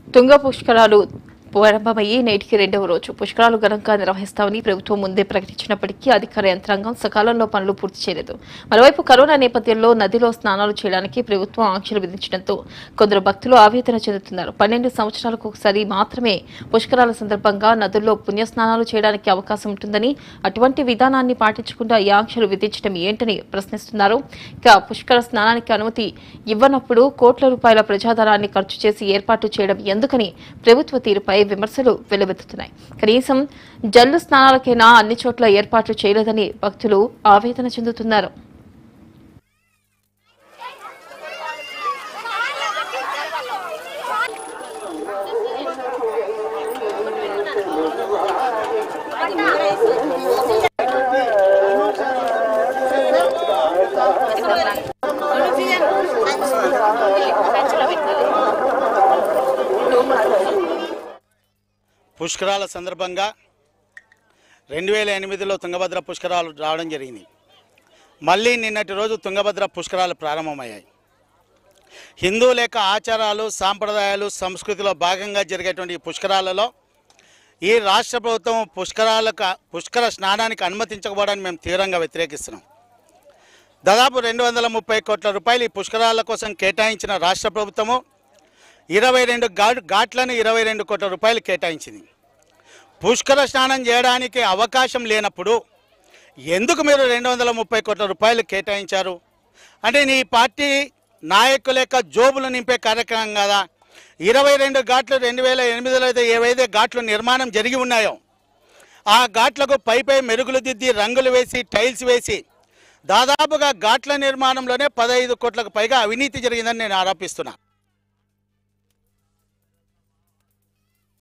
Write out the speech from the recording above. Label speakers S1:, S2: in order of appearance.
S1: తుంగ పుష్కరాలు ప్రారంభమయ్యి నేటికి రెండవ రోజు పుష్కరాలు ఘనంగా నిర్వహిస్తామని ప్రభుత్వం ముందే ప్రకటించినప్పటికీ అధికార యంత్రాంగం సకాలంలో పనులు పూర్తి చేయలేదు మరోవైపు కరోనా నేపథ్యంలో నదిలో స్నానాలు చేయడానికి ప్రభుత్వం ఆంక్షలు విధించడంతో కొందరు భక్తులు ఆవేదన చెందుతున్నారు పన్నెండు సంవత్సరాలకు ఒకసారి మాత్రమే పుష్కరాల సందర్భంగా నదుల్లో పుణ్యస్నానాలు చేయడానికి అవకాశం ఉంటుందని అటువంటి విధానాన్ని పాటించకుండా ఈ ఆంక్షలు విధించడం ఏంటని ప్రశ్నిస్తున్నారు ఇక పుష్కర స్నానానికి అనుమతి ఇవ్వనప్పుడు కోట్ల రూపాయల ప్రజాధనాన్ని ఖర్చు చేసి ఏర్పాటు చేయడం ఎందుకని ప్రభుత్వ తీరుపై విమర్శలు వెల్లువెత్తుతున్నాయి కనీసం జల్లు స్నానాలకైనా అన్ని చోట్ల ఏర్పాట్లు చేయలేదని భక్తులు ఆవేదన చెందుతున్నారు
S2: పుష్కరాల సందర్భంగా రెండు వేల ఎనిమిదిలో తుంగభద్ర పుష్కరాలు రావడం జరిగింది మళ్ళీ నిన్నటి రోజు తుంగభద్ర పుష్కరాలు ప్రారంభమయ్యాయి హిందూ లేక ఆచారాలు సాంప్రదాయాలు సంస్కృతిలో భాగంగా జరిగేటువంటి ఈ పుష్కరాలలో ఈ రాష్ట్ర ప్రభుత్వం పుష్కరాలకు పుష్కర స్నానానికి అనుమతించకపోవడాన్ని మేము తీవ్రంగా వ్యతిరేకిస్తున్నాం దాదాపు రెండు వందల ముప్పై కోట్ల రూపాయలు ఈ పుష్కరాల కోసం కేటాయించిన రాష్ట్ర ప్రభుత్వము ఇరవై రెండు ఘాట్ ఘాట్లను ఇరవై రెండు కోట్ల రూపాయలు కేటాయించింది పుష్కర స్నానం చేయడానికి అవకాశం లేనప్పుడు ఎందుకు మీరు రెండు వందల ముప్పై కోట్ల రూపాయలు కేటాయించారు అంటే నీ పార్టీ నాయకుల యొక్క జోబులు నింపే కార్యక్రమం కదా ఇరవై రెండు ఘాట్లు రెండు వేల ఎనిమిదిలో అయితే ఏవైతే ఘాట్లు నిర్మాణం జరిగి ఉన్నాయో ఆ ఘాట్లకు పై పై మెరుగులు దిద్ది రంగులు వేసి టైల్స్ వేసి దాదాపుగా ఘాట్ల నిర్మాణంలోనే పదహైదు కోట్లకు పైగా అవినీతి జరిగిందని నేను ఆరోపిస్తున్నా